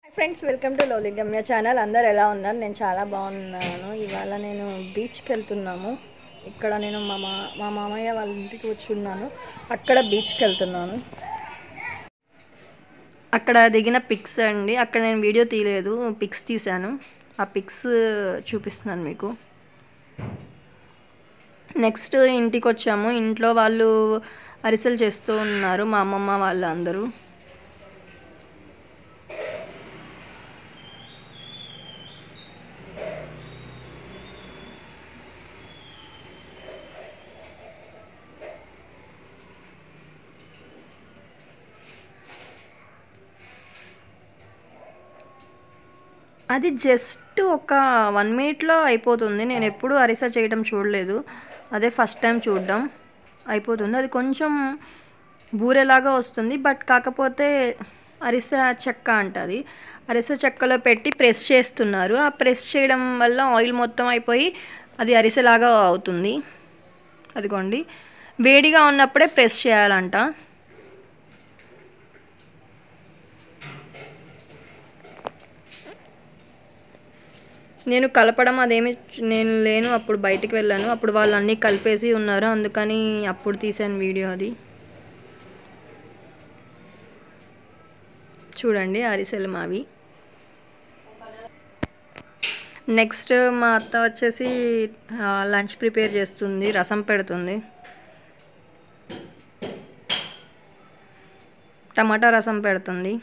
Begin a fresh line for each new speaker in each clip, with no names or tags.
friends welcome to lovely Gamya channel అందరు ఎలా ఉన్నారు నేను చాలా బాగున్నాను ఇవాళ నేను బీచ్కి వెళ్తున్నాము ఇక్కడ నేను మా మా మా మామయ్య వాళ్ళ ఇంటికి వచ్చి ఉన్నాను అక్కడ బీచ్కి వెళ్తున్నాను అక్కడ దిగిన పిక్స్ అండి అక్కడ నేను వీడియో తీయలేదు పిక్స్ తీశాను ఆ పిక్స్ చూపిస్తున్నాను మీకు నెక్స్ట్ ఇంటికి వచ్చాము ఇంట్లో వాళ్ళు అరిసెలు చేస్తూ ఉన్నారు మా అమ్మమ్మ వాళ్ళు అందరూ అది జస్ట్ ఒక వన్ మినిట్లో అయిపోతుంది నేను ఎప్పుడూ అరిసె చేయడం చూడలేదు అదే ఫస్ట్ టైం చూడడం అయిపోతుంది అది కొంచెం బూరెలాగా వస్తుంది బట్ కాకపోతే అరిసె చెక్క అంటది అరిసె చెక్కలో పెట్టి ప్రెస్ చేస్తున్నారు ఆ ప్రెస్ చేయడం వల్ల ఆయిల్ మొత్తం అయిపోయి అది అరిసెలాగా అవుతుంది అదిగోండి వేడిగా ఉన్నప్పుడే ప్రెస్ చేయాలంట నేను కలపడం అదేమి చు- నేను లేను అప్పుడు బయటికి వెళ్ళాను అప్పుడు వాళ్ళు అన్నీ కలిపేసి ఉన్నారు అందుకని అప్పుడు తీసాను వీడియో అది చూడండి అరిసెలు మావి నెక్స్ట్ మా అత్త వచ్చేసి లంచ్ ప్రిపేర్ చేస్తుంది రసం పెడుతుంది టమాటా రసం పెడుతుంది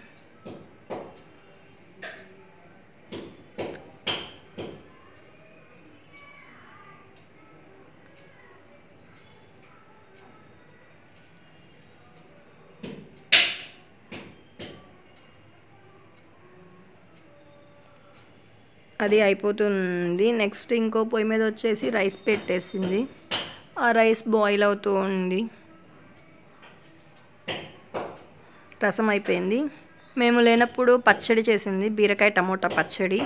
అది అయిపోతుంది నెక్స్ట్ ఇంకో పొయ్యి మీద వచ్చేసి రైస్ పెట్టేసింది ఆ రైస్ బాయిల్ అవుతూ ఉంది రసం అయిపోయింది మేము లేనప్పుడు పచ్చడి చేసింది బీరకాయ టమోటా పచ్చడి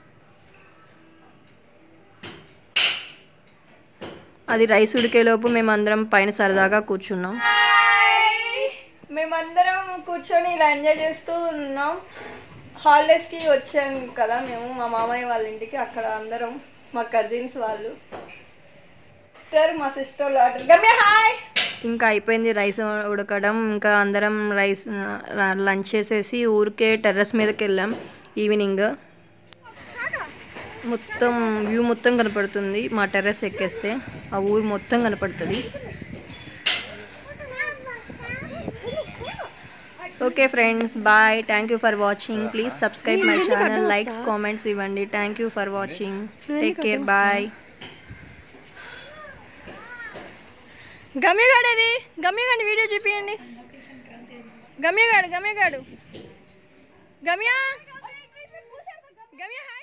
అది రైస్ ఉడికేలోపు మేమందరం పైన సరదాగా కూర్చున్నాం మేమందరం కూర్చొని ఇలా ఎంజాయ్ చేస్తూ ఉన్నాం హాలిడేస్కి వచ్చాం కదా మేము మా మామయ్య వాళ్ళ ఇంటికి అక్కడ అందరం మా కజిన్స్ వాళ్ళు సిస్టర్ మా సిస్టర్ వాళ్ళు గమ్య హాయ్ ఇంకా అయిపోయింది రైస్ ఉడకడం ఇంకా అందరం రైస్ లంచ్ చేసేసి ఊరికే టెర్రస్ మీదకి వెళ్ళాం ఈవినింగ్ మొత్తం వ్యూ మొత్తం కనపడుతుంది మా టెర్రస్ ఎక్కేస్తే ఆ ఊరు మొత్తం కనపడుతుంది okay friends bye thank you for watching please subscribe my channel likes comments ఇవ్వండి thank you for watching take care bye గమ్యగాడు అది గమ్యగాడి వీడియో చూపించండి గమ్యగాడు గమ్యగాడు గమ్య గమ్య హాయ్